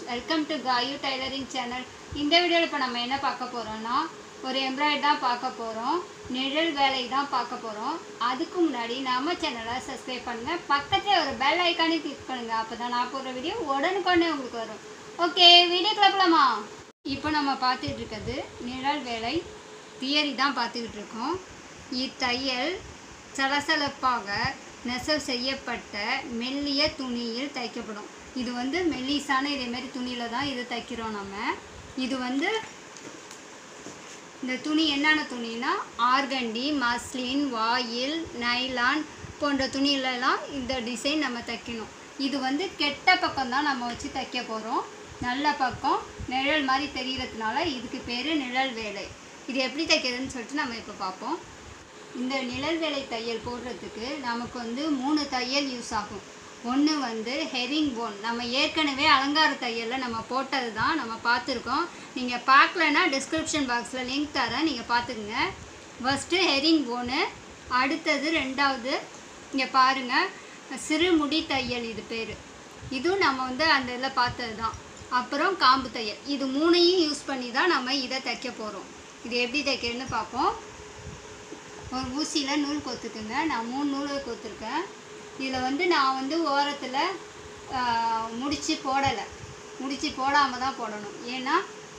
welcome to Kayu tailoring channel இந்த வீடியோவில் இப்போ நம்ம என்ன பார்க்க போகிறோம்னா ஒரு எம்ப்ராய்டரி தான் பார்க்க போகிறோம் நிழல் வேலை தான் பார்க்க போகிறோம் அதுக்கு முன்னாடி நம்ம சேனலை சப்ஸ்கிரைப் பண்ணுங்கள் பக்கத்தில் ஒரு பெல் ஐக்கானே கிளிக் பண்ணுங்கள் அப்போ தான் நான் போடுற வீடியோ உடனுக்குடனே உங்களுக்கு வரும் ஓகே வீடியோ கிளப்பலாமா இப்போ நம்ம பார்த்துட்டு இருக்கிறது நிழல் வேலை தியரி தான் பார்த்துக்கிட்டு இருக்கோம் இத்தையல் சலசலப்பாக நெசவு செய்யப்பட்ட மெல்லிய துணியில் தைக்கப்படும் இது வந்து மெல்லிசான இதே மாதிரி துணியில் தான் இது தைக்கிறோம் நம்ம இது வந்து இந்த துணி என்னென்ன துணினா ஆர்கண்டி மஸ்லின் வாயில் நைலான் போன்ற துணியிலலாம் இந்த டிசைன் நம்ம தைக்கணும் இது வந்து கெட்ட பக்கம் தான் நம்ம வச்சு தைக்க போகிறோம் நல்ல பக்கம் நிழல் மாதிரி தெரியறதுனால இதுக்கு பேர் நிழல் வேலை இது எப்படி தைக்கிறதுன்னு சொல்லிட்டு நம்ம இப்போ பார்ப்போம் இந்த நிழல் வேலை தையல் போடுறதுக்கு நமக்கு வந்து மூணு தையல் யூஸ் ஆகும் ஒன்று வந்து ஹெரிங் போன் நம்ம ஏற்கனவே அலங்கார தையலில் நம்ம போட்டது தான் நம்ம பார்த்துருக்கோம் நீங்கள் பார்க்கலன்னா டிஸ்கிரிப்ஷன் பாக்ஸில் லிங்க் தரேன் நீங்கள் பார்த்துக்குங்க ஃபஸ்ட்டு ஹெரிங் போனு அடுத்தது ரெண்டாவது இங்கே பாருங்கள் சிறுமுடி தையல் இது பேர் இதுவும் நம்ம வந்து அந்த இதில் பார்த்தது தான் அப்புறம் காம்பு தையல் இது மூணையும் யூஸ் பண்ணி தான் நம்ம இதை தைக்க போகிறோம் இது எப்படி தைக்கிறதுன்னு பார்ப்போம் ஒரு ஊசியில் நூல் கோத்துக்குங்க நான் மூணு நூல் கோத்துருக்கேன் இதில் வந்து நான் வந்து ஓரத்தில் முடிச்சு போடலை முடிச்சு போடாமல் தான் போடணும் ஏன்னா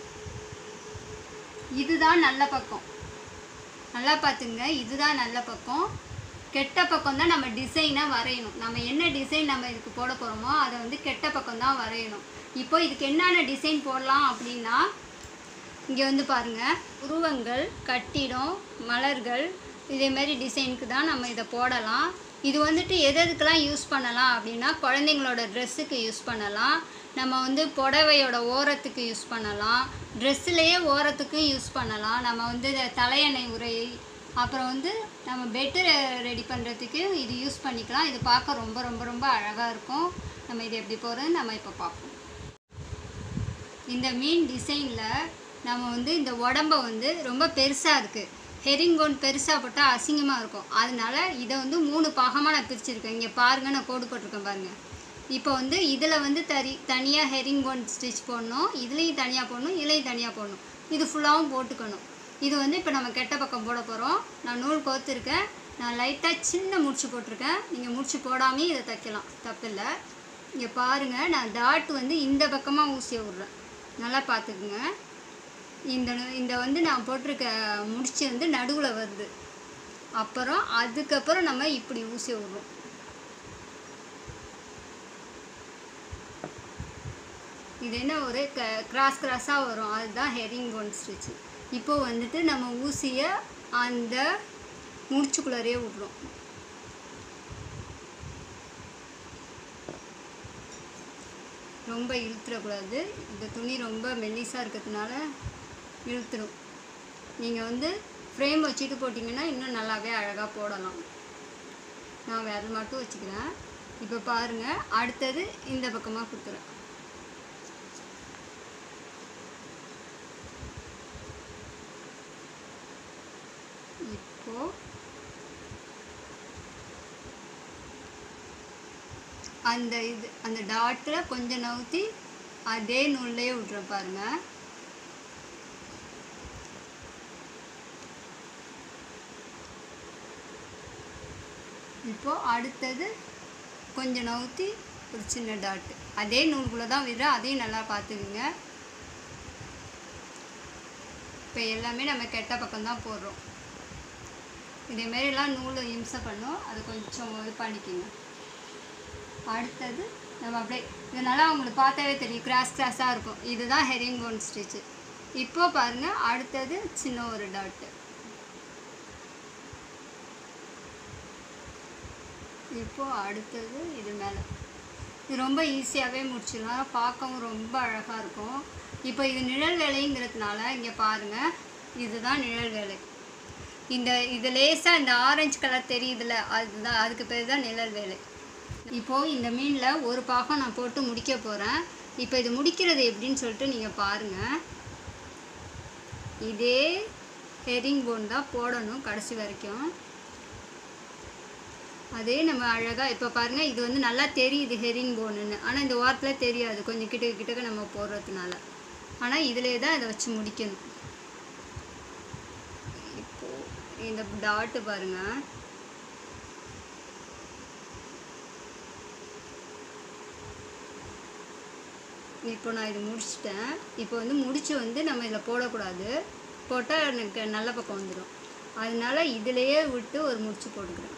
இதுதான் நல்ல பக்கம் நல்லா பார்த்துங்க இதுதான் நல்ல பக்கம் கெட்ட பக்கம் தான் நம்ம டிசைனாக வரையணும் நம்ம என்ன டிசைன் நம்ம இதுக்கு போட போகிறோமோ அதை வந்து கெட்ட பக்கம் தான் வரையணும் இப்போ இதுக்கு என்னென்ன டிசைன் போடலாம் அப்படின்னா இங்கே வந்து பாருங்கள் உருவங்கள் கட்டிடம் மலர்கள் இதே மாதிரி டிசைனுக்கு தான் நம்ம இதை போடலாம் இது வந்துட்டு எது எதுக்கெல்லாம் யூஸ் பண்ணலாம் அப்படின்னா குழந்தைங்களோட ட்ரெஸ்ஸுக்கு யூஸ் பண்ணலாம் நம்ம வந்து புடவையோட ஓரத்துக்கு யூஸ் பண்ணலாம் ட்ரெஸ்ஸுலேயே ஓரத்துக்கும் யூஸ் பண்ணலாம் நம்ம வந்து இந்த தலையணை உரை அப்புறம் வந்து நம்ம பெட்டு ரெடி பண்ணுறதுக்கு இது யூஸ் பண்ணிக்கலாம் இது பார்க்க ரொம்ப ரொம்ப ரொம்ப அழகாக இருக்கும் நம்ம இது எப்படி போகிறது நம்ம இப்போ பார்ப்போம் இந்த மீன் டிசைனில் நம்ம வந்து இந்த உடம்ப வந்து ரொம்ப பெருசாக இருக்குது ஹெரிங்கோன் பெருசாக போட்டால் அசிங்கமாக இருக்கும் அதனால இதை வந்து மூணு பாகமாக நான் பிரிச்சிருக்கேன் இங்கே பாருங்கள் நான் கோடு போட்டிருக்கேன் பாருங்கள் இப்போ வந்து இதில் வந்து தனி தனியாக ஹெரிங்கோன் ஸ்டிச் போடணும் இதுலேயும் தனியாக போடணும் இதுலேயும் தனியாக போடணும் இது ஃபுல்லாகவும் போட்டுக்கணும் இது வந்து இப்போ நம்ம கெட்ட பக்கம் போட போகிறோம் நான் நூல் கோத்துருக்கேன் நான் லைட்டாக சின்ன முடிச்சு போட்டிருக்கேன் நீங்கள் முடிச்சு போடாமே இதை தைக்கலாம் தப்பில்லை இங்கே பாருங்கள் நான் டாட் வந்து இந்த பக்கமாக ஊசியை விட்றேன் நல்லா பார்த்துக்குங்க இந்த நு- இந்த வந்து நான் போட்டிருக்க முடிச்சு வந்து நடுவில் வருது அப்புறம் அதுக்கப்புறம் நம்ம இப்படி ஊசி விடுறோம் இது என்ன ஒரு க கிராஸ் கிராஸாக வரும் அதுதான் ஹெரிங் போன் ஸ்டிச்சு இப்போ வந்துட்டு நம்ம ஊசியை அந்த முடிச்சுக்குள்ளாரே விட்றோம் ரொம்ப இழுத்துடக்கூடாது இந்த துணி ரொம்ப மெல்லிஸாக இருக்கிறதுனால இழுத்துடும் நீங்கள் வந்து ஃப்ரேம் வச்சுட்டு போட்டிங்கன்னா இன்னும் நல்லாவே அழகாக போடலாம் நான் விரல் மட்டும் வச்சுக்கிறேன் இப்போ பாருங்கள் அடுத்தது இந்த பக்கமாக குத்துறேன் இப்போ அந்த இது அந்த டாட்டில் கொஞ்சம் நவுத்தி அதே நூல்லையே விட்றேன் பாருங்க இப்போ அடுத்தது கொஞ்சம் நவுத்தி ஒரு சின்ன டாட்டு அதே நூலுக்குள்ளே தான் விடுறேன் அதையும் நல்லா பார்த்துக்குங்க இப்போ எல்லாமே நம்ம கெட்ட பக்கம் தான் போடுறோம் இதேமாரிலாம் நூல் இம்சை பண்ணும் அது கொஞ்சம் இது பண்ணிக்கோங்க அடுத்தது நம்ம அப்படியே இதனால் உங்களுக்கு பார்த்தாவே தெரியும் கிராஸ் கிராஸாக இருக்கும் இதுதான் ஹெரிங் போன் ஸ்டிச்சு இப்போ பாருங்கள் அடுத்தது சின்ன ஒரு டாட்டு இப்போ அடுத்தது இது மேலே இது ரொம்ப ஈஸியாகவே முடிச்சிடலாம் பார்க்கவும் ரொம்ப அழகாக இருக்கும் இப்போ இது நிழல் வேலைங்கிறதுனால இங்கே பாருங்கள் இதுதான் நிழல் வேலை இந்த இது லேசாக இந்த ஆரஞ்சு கலர் தெரியுதுல்ல அதுதான் அதுக்கு பேர் தான் நிழல் வேலை இப்போது இந்த மீனில் ஒரு பாகம் நான் போட்டு முடிக்க போகிறேன் இப்போ இது முடிக்கிறது எப்படின்னு சொல்லிட்டு நீங்கள் பாருங்கள் இதே ஹெரிங் போன் தான் போடணும் கடைசி வரைக்கும் அதே நம்ம அழகாக இப்போ பாருங்கள் இது வந்து நல்லா தெரியுது ஹெரிங் போனுன்னு ஆனால் இந்த ஓரத்தில் தெரியாது கொஞ்சம் கிட்ட கிட்டக்க நம்ம போடுறதுனால ஆனால் இதிலே தான் இதை வச்சு முடிக்கணும் இப்போ இந்த டாட்டு பாருங்கள் இப்போ நான் இது முடிச்சிட்டேன் இப்போ வந்து முடிச்சு வந்து நம்ம இதில் போடக்கூடாது போட்டால் எனக்கு நல்ல பக்கம் வந்துடும் அதனால இதிலையே விட்டு ஒரு முடிச்சு போட்டுக்கிறேன்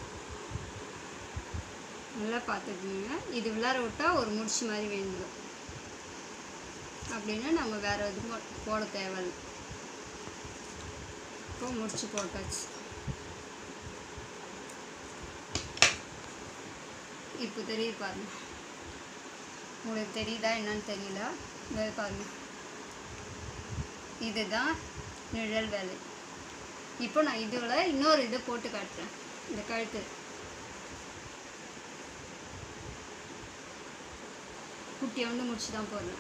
நல்லா பார்த்துக்குங்க இது உள்ளார விட்டால் ஒரு முடிச்சு மாதிரி வேண்டிடும் அப்படின்னா நம்ம வேறு எதுவும் போ- போட தேவையில்லை இப்போ முடிச்சு போட்டாச்சு இப்போ தெரியுது பாருங்க உங்களுக்கு தெரியுதா என்னன்னு தெரியல இதை பாருங்க இதுதான் நிழல் வேலை இப்போ நான் இதில் இன்னொரு இதை போட்டு காட்டுறேன் இந்த கழுத்து குட்டியை வந்து முடிச்சு தான் போடுறேன்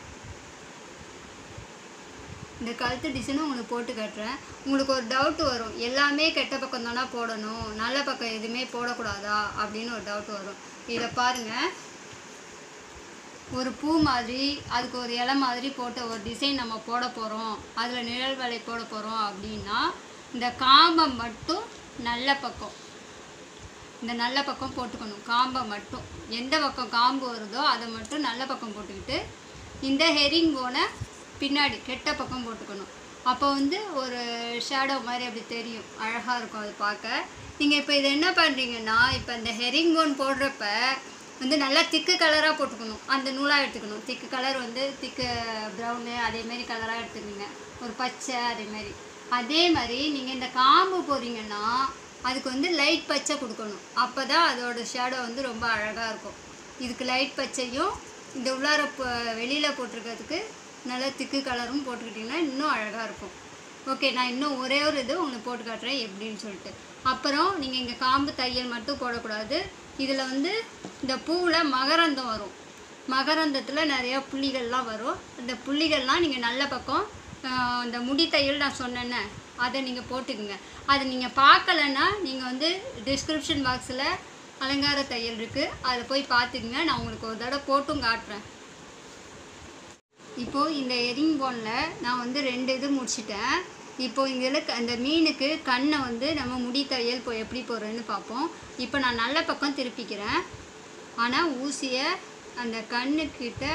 இந்த கழுத்து டிசைனும் உங்களுக்கு போட்டு காட்டுறேன் உங்களுக்கு ஒரு டவுட் வரும் எல்லாமே கெட்ட பக்கம் தானே போடணும் நல்ல பக்கம் எதுவுமே போடக்கூடாதா அப்படின்னு ஒரு டவுட் வரும் இதை பாருங்கள் ஒரு பூ மாதிரி அதுக்கு ஒரு இலை மாதிரி போட்ட ஒரு டிசைன் நம்ம போட போகிறோம் அதில் நிழல் வேலை போட போகிறோம் அப்படின்னா இந்த காம்பை மட்டும் நல்ல பக்கம் இந்த நல்ல பக்கம் போட்டுக்கணும் காம்பை மட்டும் எந்த பக்கம் காம்பு வருதோ அதை மட்டும் நல்ல பக்கம் போட்டுக்கிட்டு இந்த ஹெரிங் போனை பின்னாடி கெட்ட பக்கம் போட்டுக்கணும் அப்போ வந்து ஒரு ஷேடோ மாதிரி அப்படி தெரியும் அழகாக இருக்கும் அது பார்க்க நீங்கள் இப்போ இதை என்ன பண்ணுறீங்கன்னா இப்போ இந்த ஹெரிங் போன் போடுறப்ப வந்து நல்லா திக்கு கலராக போட்டுக்கணும் அந்த நூலாக எடுத்துக்கணும் திக்கு கலர் வந்து திக்கு ப்ரௌனு அதேமாரி கலராக எடுத்துக்கோங்க ஒரு பச்சை அதேமாரி அதே மாதிரி நீங்கள் இந்த காம்பு போடுறீங்கன்னா அதுக்கு வந்து லைட் பச்சை கொடுக்கணும் அப்போ தான் அதோட ஷேடோ வந்து ரொம்ப அழகாக இருக்கும் இதுக்கு லைட் பச்சையும் இந்த உள்ளார வெளியில் போட்டிருக்கிறதுக்கு நல்ல திக்கு கலரும் போட்டுக்கிட்டிங்கன்னா இன்னும் அழகாக இருக்கும் ஓகே நான் இன்னும் ஒரே ஒரு இது உங்களுக்கு போட்டு காட்டுறேன் எப்படின்னு சொல்லிட்டு அப்புறம் நீங்கள் இங்கே காம்பு தையல் மட்டும் போடக்கூடாது இதில் வந்து இந்த பூவில் மகரந்தம் வரும் மகரந்தத்தில் நிறையா புள்ளிகள்லாம் வரும் அந்த புள்ளிகள்லாம் நீங்கள் நல்ல பக்கம் ஆஹ், இந்த முடி தையல் நான் சொன்னேன்னே அதை நீங்கள் போட்டுக்குங்க அதை நீங்கள் பார்க்கலன்னா நீங்கள் வந்து டிஸ்கிரிப்ஷன் பாக்ஸில் அலங்கார தையல் இருக்குது அதை போய் பார்த்துக்குங்க நான் உங்களுக்கு ஒரு தடவை போட்டும் காட்டுறேன் இப்போது இந்த எரிங் போனில் நான் வந்து ரெண்டு இது முடிச்சிட்டேன் இப்போ இதில் அந்த மீனுக்கு கண்ணை வந்து நம்ம முடி தையல் இப்போ எப்படி போடுறதுன்னு பார்ப்போம் இப்போ நான் நல்ல பக்கம் திருப்பிக்கிறேன் ஆனால் ஊசியை அந்த கண்ணுக்கிட்ட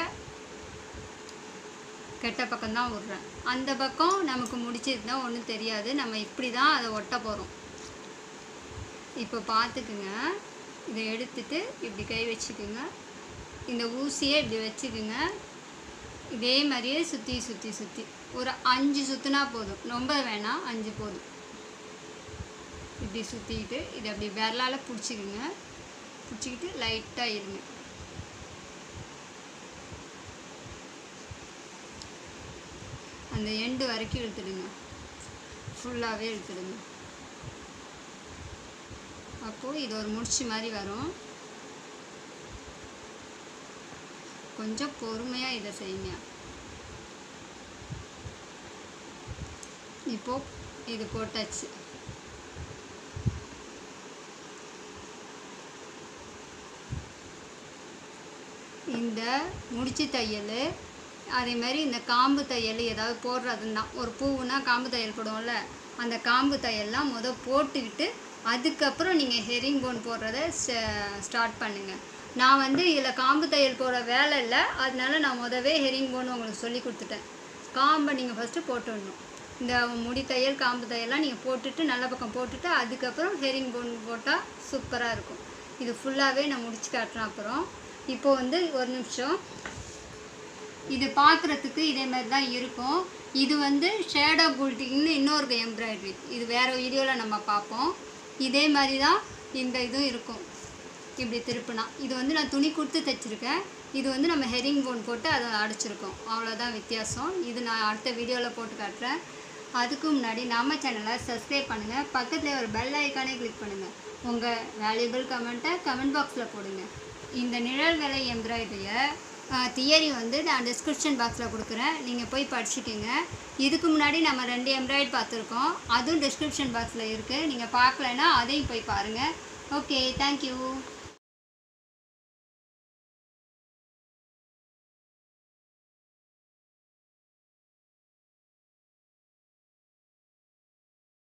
கெட்ட பக்கம் தான் விட்றேன் அந்த பக்கம் நமக்கு முடிச்சதுன்னா ஒன்றும் தெரியாது நம்ம இப்படி தான் அதை ஒட்ட போகிறோம் இப்போ பார்த்துக்குங்க இதை எடுத்துட்டு இப்படி கை வச்சுக்குங்க இந்த ஊசியை இப்படி வச்சுக்குங்க இதே மாதிரியே சுற்றி சுற்றி சுற்றி ஒரு அஞ்சு சுற்றினா போதும் ரொம்ப வேணாம் அஞ்சு போதும் இப்படி சுற்றிக்கிட்டு இதை அப்படி விரலால் பிடிச்சிக்குங்க பிடிச்சிக்கிட்டு லைட்டாக இருங்க அந்த எண்டு வரைக்கும் இழுத்துடுங்க ஃபுல்லாகவே இழுத்துடுங்க அப்போது இது ஒரு முடிச்சு மாதிரி வரும் கொஞ்சம் பொறுமையாக இதை செய்யுங்க இப்போ இது போட்டாச்சு இந்த முடிச்சு தையல் அதே மாதிரி இந்த காம்பு தையல் ஏதாவது போடுறதுன்னா ஒரு பூவுனா காம்பு தையல் போடுவோம்ல அந்த காம்பு தையல்லாம் முத போட்டுக்கிட்டு அதுக்கப்புறம் நீங்கள் ஹெரிங் போன் போடுறத ஸ்டார்ட் பண்ணுங்கள் நான் வந்து இதில் காம்பு தையல் போடுற வேலை இல்லை அதனால நான் முதவே ஹெரிங் போன் உங்களுக்கு சொல்லி கொடுத்துட்டேன் காம்பை நீங்கள் ஃபஸ்ட்டு போட்டுடணும் இந்த முடி தையல் காம்பு தையல்லாம் நீங்கள் போட்டுட்டு நல்ல பக்கம் போட்டுட்டு அதுக்கப்புறம் ஹெரிங் போன் போட்டால் சூப்பராக இருக்கும் இது ஃபுல்லாகவே நான் முடிச்சு காட்டுறேன் அப்புறம் இப்போ வந்து ஒரு நிமிஷம் இது பார்க்குறதுக்கு இதே மாதிரி தான் இருக்கும் இது வந்து ஷேடோ புல்ட்டிங்னு இன்னொரு எம்ப்ராய்டரி இது வேறு வீடியோவில் நம்ம பார்ப்போம் இதே மாதிரி தான் இந்த இதுவும் இருக்கும் இப்படி திருப்பினா இது வந்து நான் துணி கொடுத்து தைச்சிருக்கேன் இது வந்து நம்ம ஹெரிங் போன் போட்டு அதை அடிச்சிருக்கோம் அவ்வளோதான் வித்தியாசம் இது நான் அடுத்த வீடியோவில் போட்டு காட்டுறேன் அதுக்கு முன்னாடி நம்ம சேனலை சப்ஸ்கிரைப் பண்ணுங்கள் பக்கத்தில் ஒரு பெல் ஐக்கானே கிளிக் பண்ணுங்கள் உங்கள் வேல்யூபிள் கமெண்ட்டை கமெண்ட் பாக்ஸில் போடுங்க இந்த நிழல் வேலை எம்ப்ராய்டரியை தியரி வந்து நான் டிஸ்கிரிப்ஷன் பாக்ஸில் கொடுக்குறேன் நீங்கள் போய் படிச்சுக்கோங்க இதுக்கு முன்னாடி நம்ம ரெண்டு எம்ப்ராய்டு பார்த்துருக்கோம் அதுவும் டிஸ்கிரிப்ஷன் பாக்ஸில் இருக்குது நீங்கள் பார்க்கலன்னா அதையும் போய் பாருங்கள் ஓகே தேங்க்யூ